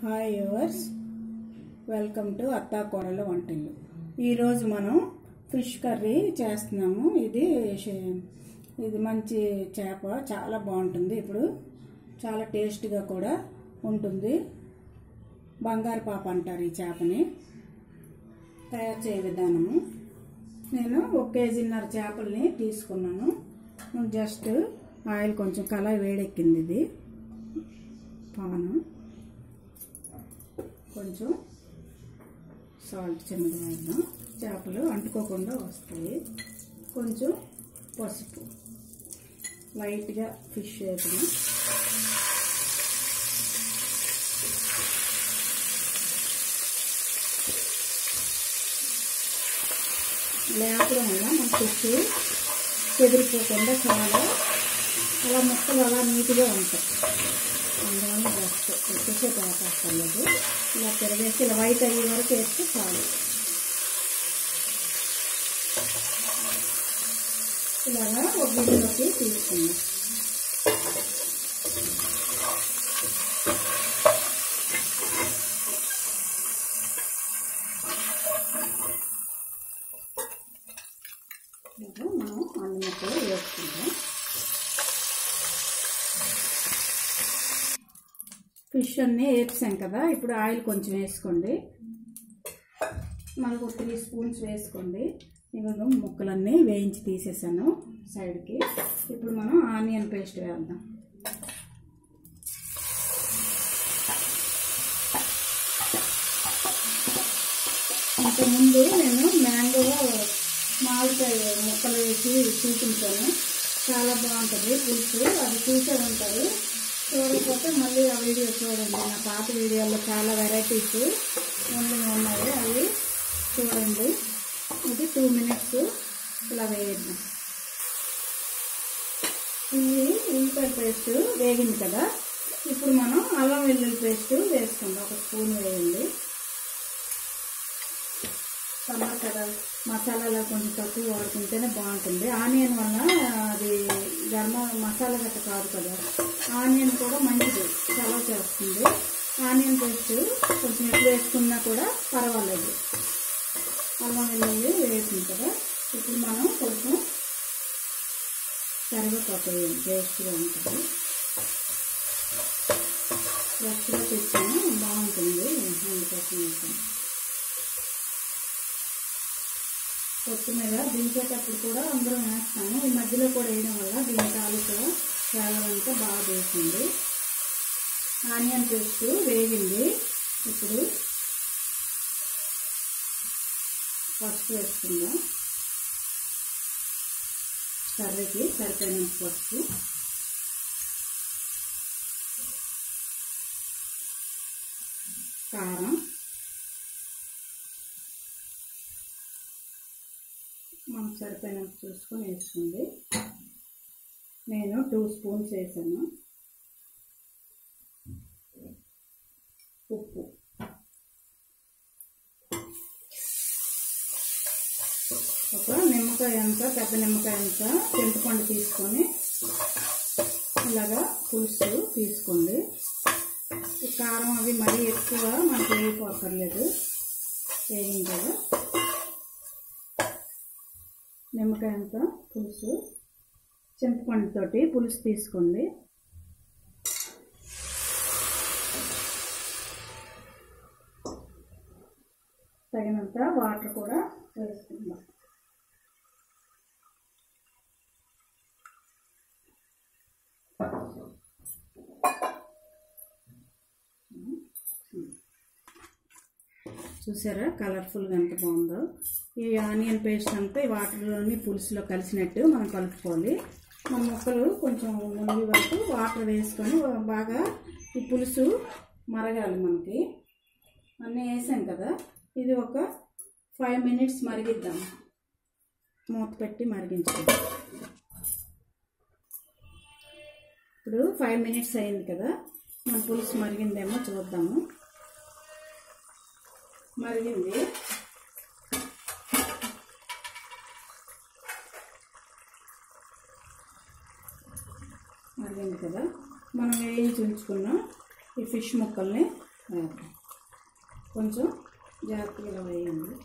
hi yours welcome to అత్తా కూరల వంటలు ఈరోజు మనం ఫిష్ కర్రీ చేస్తున్నాము ఇది షే- ఇది మంచి చేప చాలా బాగుంటుంది ఇప్పుడు చాలా టేస్ట్గా కూడా ఉంటుంది బంగారు పాప అంటారు ఈ చేపని తయారు చేయ విధానము నేను ఒక కేజీన్నర చేపల్ని తీసుకున్నాను జస్ట్ ఆయిల్ కొంచెం కళాయి వేడెక్కింది ఇది పాను కొంచెం సాల్ట్ చిన్నది వేద్దాం చేపలు అంటుకోకుండా వస్తాయి కొంచెం పసుపు లైట్గా ఫిష్ వేసిన లేపడం వల్ల మన ఫిష్ చెదిరిపోకుండా చాలా అలా ముక్కలు అలా నీట్గా ఉంటాయి అందువల్ల జస్ట్ ఎక్కువసేపు ఆపక్కర్లేదు ఇలా తిరగేసి ఇలా వైట్ అయ్యే వరకు వేస్తే చాలు ఇలాగా ఒక గిన్నెలోకి తీసుకుందాం ఇలాగా మనం అన్ని ముక్కలు వేసుకుందాం ఫిష్ అన్నీ వేసాం కదా ఇప్పుడు ఆయిల్ కొంచెం వేసుకోండి మనకు ఒక త్రీ స్పూన్స్ వేసుకోండి ఇవ్వడం ముక్కలన్నీ వేయించి తీసేసాను సైడ్కి ఇప్పుడు మనం ఆనియన్ పేస్ట్ వేద్దాం ఇంతకుముందు నేను మ్యాంగో మామిడికాయ ముక్కలు వేసి చూపించాను చాలా బాగుంటుంది పులుసు అది చూసే ఉంటారు చూడకపోతే మళ్ళీ ఆ వీడియో చూడండి నా పాత వీడియోలో చాలా వెరైటీస్ ఉండి ఉన్నాయి అవి చూడండి ఇది టూ మినిట్స్ ఇలా వేయద్దాం ఇది ఉల్లిపాయ పేస్ట్ వేగింది కదా ఇప్పుడు మనం అల్లం వెల్లుల్లి పేస్ట్ వేసుకుందాం ఒక స్పూన్ వేయండి సమ్మర్ కదా మసాలాలు కొంచెం తక్కువ వాడుకుంటేనే బాగుంటుంది ఆనియన్ వల్ల అది గర్మ మసాలా గట్ట కాదు కదా ఆనియన్ కూడా మంచిది చలవ చేస్తుంది ఆనియన్ పేస్ట్ కొంచెం ఎక్కువ వేసుకున్నా కూడా పర్వాలేదు అల్లం వెల్లుల్లి వేసింది కదా ఇప్పుడు మనం కొంచెం కరివేపాకు వేయండి టేస్ట్గా ఉంటుంది ఫ్రెష్గా తెచ్చాను బాగుంటుంది అందుకోసం వేసాను కొత్తిమీర దించేటప్పుడు కూడా అందరం వేస్తాము ఈ మధ్యలో కూడా వేయడం వల్ల దీని తాలూకా ఫ్లేవర్ అంతా బాగా వేసింది ఆనియన్ పేస్ట్ వేగింది ఇప్పుడు పసుపు వేసుకుందాం కర్రీకి సరిపోయిన పసుపు కారం మనకు సరిపోయినంత చూసుకొని వేసుకోండి నేను టూ స్పూన్స్ వేసాను ఉప్పు ఒక నిమ్మకాయ అంత పెద్ద నిమ్మకాయ అంత చింతపండు తీసుకొని ఇలాగా పులుసు తీసుకోండి ఈ కారం అవి మరీ ఎక్కువ మనకి వేయిపోకర్లేదు వేయం కదా నిమ్మకాయ అంతా పులుసు చింతపండుతోటి పులుసు తీసుకోండి తగినంత వాటర్ కూడా వేసుకుందాం చూసారా కలర్ఫుల్గా ఎంత బాగుందో ఈ ఆనియన్ పేస్ట్ అంతా ఈ వాటర్లోని పులుసులో కలిసినట్టు మనం కలుపుకోవాలి మన ముక్కలు కొంచెం మునిగి వరకు వాటర్ వేసుకొని బాగా ఈ పులుసు మరగాలి మనకి అన్నీ వేసాం కదా ఇది ఒక ఫైవ్ మినిట్స్ మరిగిద్దాం మూత పెట్టి మరిగించుకుందాం ఇప్పుడు ఫైవ్ మినిట్స్ అయింది కదా మన పులుసు మరిగిందేమో చూద్దాము మరిగింది మరిగింది కదా మనం వేయించి ఉంచుకున్న ఈ ఫిష్ ముక్కల్ని వేద్దాం కొంచెం జాగ్రత్తగా వేయండి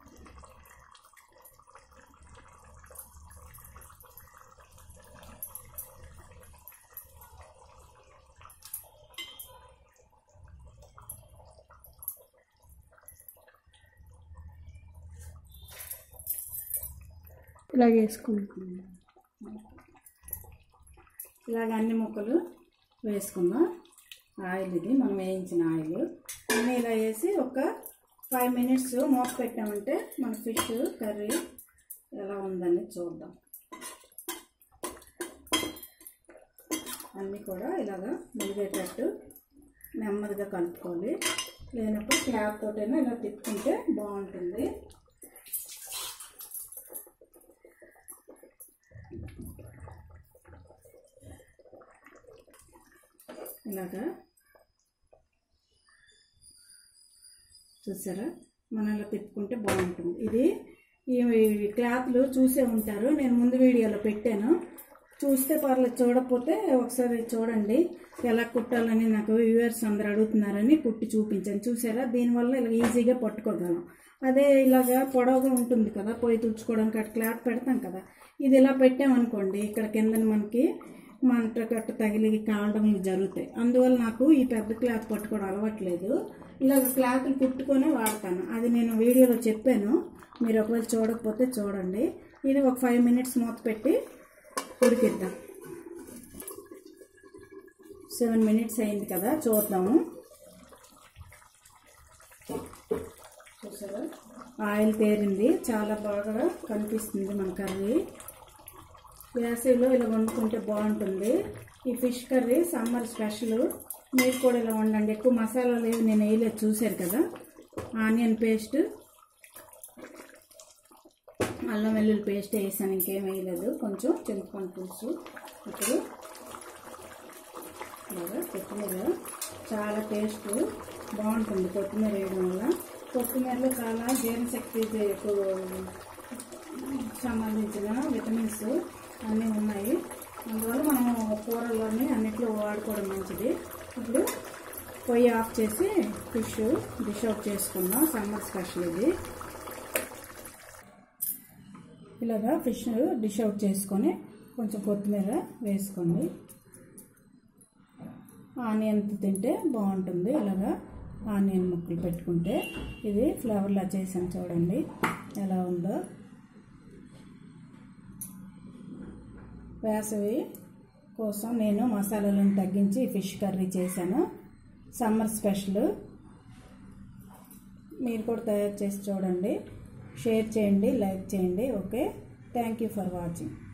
ఇలాగ వేసుకుంటాం ఇలాగ అన్ని ముక్కలు వేసుకుందాం ఆయిల్ ఇది మనం వేయించిన ఆయిల్ అన్నీ ఇలా వేసి ఒక ఫైవ్ మినిట్స్ మూత పెట్టామంటే మన ఫిష్ కర్రీ ఎలా ఉందని చూద్దాం అన్నీ కూడా ఇలాగా ములిగేటట్టు నెమ్మదిగా కలుపుకోవాలి లేనప్పుడు క్లాత్ తోటైనా ఇలా తిప్పుకుంటే బాగుంటుంది ఇలాగా చూసారా మనం ఇలా తిప్పుకుంటే బాగుంటుంది ఇది ఈ క్లాత్లు చూసే ఉంటారు నేను ముందు వీడియోలో పెట్టాను చూస్తే పర్లేదు చూడకపోతే ఒకసారి చూడండి ఎలా కుట్టాలని నాకు వ్యూవర్స్ అందరు అడుగుతున్నారని కుట్టి చూపించాను చూసారా దీనివల్ల ఇలా ఈజీగా పట్టుకోగలం అదే ఇలాగా పొడవుగా ఉంటుంది కదా పొయ్యి తుడుచుకోవడానికి అట్లా క్లాత్ పెడతాం కదా ఇది ఇలా పెట్టామనుకోండి ఇక్కడ కింద మనకి మంట గట్ట తగిలి కావడం ఇవి జరుగుతాయి అందువల్ల నాకు ఈ పెద్ద క్లాత్ పట్టుకోవడం అలవాట్లేదు ఇలాగ క్లాత్లు కుట్టుకొనే వాడతాను అది నేను వీడియోలో చెప్పాను మీరు ఒకవేళ చూడకపోతే చూడండి ఇది ఒక ఫైవ్ మినిట్స్ మూత పెట్టి ఉడికిద్దాం సెవెన్ మినిట్స్ అయింది కదా చూద్దాము చూసారా ఆయిల్ తేరింది చాలా బాగా కనిపిస్తుంది మన కర్రీ వేసవిలో ఇలా వండుకుంటే బాగుంటుంది ఈ ఫిష్ కర్రీ సమ్మర్ స్పెషల్ మీరు కూడా ఇలా వండండి ఎక్కువ మసాలాలు ఏవి నేను వేయలేదు చూశారు కదా ఆనియన్ పేస్ట్ అల్లం వెల్లుల్లి పేస్ట్ వేసాను ఇంకేం వేయలేదు కొంచెం చింతపండు పులుసు ఇప్పుడు ఇలాగా కొత్తిమీర చాలా టేస్ట్ బాగుంటుంది కొత్తిమీర వేయడం వల్ల కొత్తిమీరలో చాలా జీర్ణశక్తి సంబంధించిన విటమిన్స్ అన్నీ ఉన్నాయి అందువల్ల మనం కూరల్లోని అన్నిట్లో వాడుకోవడం మంచిది ఇప్పుడు పొయ్యి ఆఫ్ చేసి ఫిష్ డిష్ అవుట్ చేసుకుందాం సమ్మర్ స్పెషల్ ఇది ఇలాగా ఫిష్ డిష్ అవుట్ చేసుకొని కొంచెం కొత్తిమీర వేసుకోండి ఆనియన్ తింటే బాగుంటుంది ఇలాగా ఆనియన్ ముక్కలు పెట్టుకుంటే ఇది ఫ్లేవర్లా చేసాను చూడండి ఎలా ఉందో వేసవి కోసం నేను మసాలాలను తగ్గించి ఫిష్ కర్రీ చేశాను సమ్మర్ స్పెషల్ మీరు కూడా తయారు చేసి చూడండి షేర్ చేయండి లైక్ చేయండి okay thank you for watching